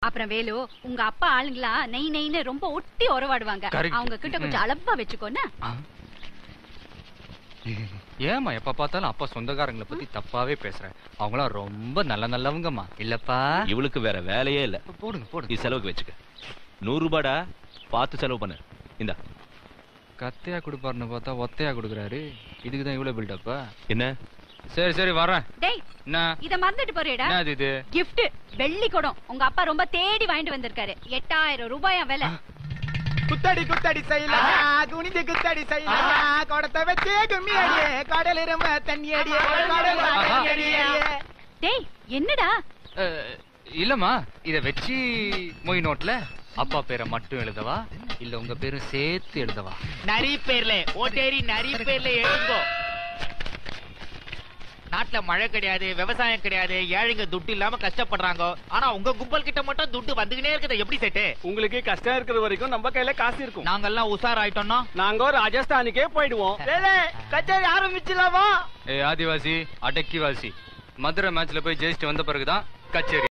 அப்புறம் வேலு உங்க அப்பா ஆளுங்களா நெய் நெய்னு ரொம்ப ஒட்டி உறவாடுவாங்க Correct. அவங்க கிட்ட கொஞ்சம் அளப்பா வச்சுக்கோன்னு ஆ. ஏம்மா எப்ப பார்த்தாலும் அப்பா சொந்தக்காரங்களை பத்தி தப்பாவே பேசுறேன் அவங்களாம் ரொம்ப நல்ல நல்லவங்கம்மா இல்லப்பா இவளுக்கு வேற வேலையே இல்ல போடுங்க போடுங்க இது செலவுக்கு வச்சுக்க நூறு ரூபாடா பார்த்து செலவு பண்ணு இந்த கத்தையா கொடுப்பாருன்னு பார்த்தா ஒத்தையா கொடுக்குறாரு இதுக்கு தான் இவ்வளவு பில்டப்பா என்ன சரி சரி வரேன் டேய் என்ன இத மறந்துட்டு போறியடா என்ன இது இது gift வெள்ளி குடம் உங்க அப்பா ரொம்ப தேடி வாங்கிட்டு வந்திருக்காரு எட்டாயிரம் ரூபாயா விலை குத்தடி குத்தடி செய்யலாம் குனிஞ்சு குத்தடி செய்யலாம் குடத்தை வச்சு கும்மி அடியே கடல் இரும்ப தண்ணி அடியே கடல் தண்ணி அடியே டேய் என்னடா அஹ், இல்லம்மா இத வச்சு மொய் நோட்ல அப்பா பேரை மட்டும் எழுதவா இல்ல உங்க பேரும் சேர்த்து எழுதவா நரி பேர்ல ஓட்டேரி நரி பேர்ல எழுதுங்கோ நாட்டுல மழை கிடையாது விவசாயம் கிடையாது ஏழைங்க துட்டு இல்லாம கஷ்டப்படுறாங்க ஆனா உங்க கும்பல் கிட்ட மட்டும் துட்டு வந்துகினே இருக்குது எப்படி செட்டு உங்களுக்கு கஷ்டம் இருக்கிற வரைக்கும் நம்ம கையில காசு இருக்கும் நாங்கெல்லாம் உஷார் ஆயிட்டோம்னா நாங்க ராஜஸ்தானுக்கே போயிடுவோம் கச்சேரி ஆரம்பிச்சிடலாமா ஏ ஆதிவாசி அடக்கிவாசி மதுரை மேட்ச்ல போய் ஜெயிச்சுட்டு வந்த பிறகுதான் கச்சேரி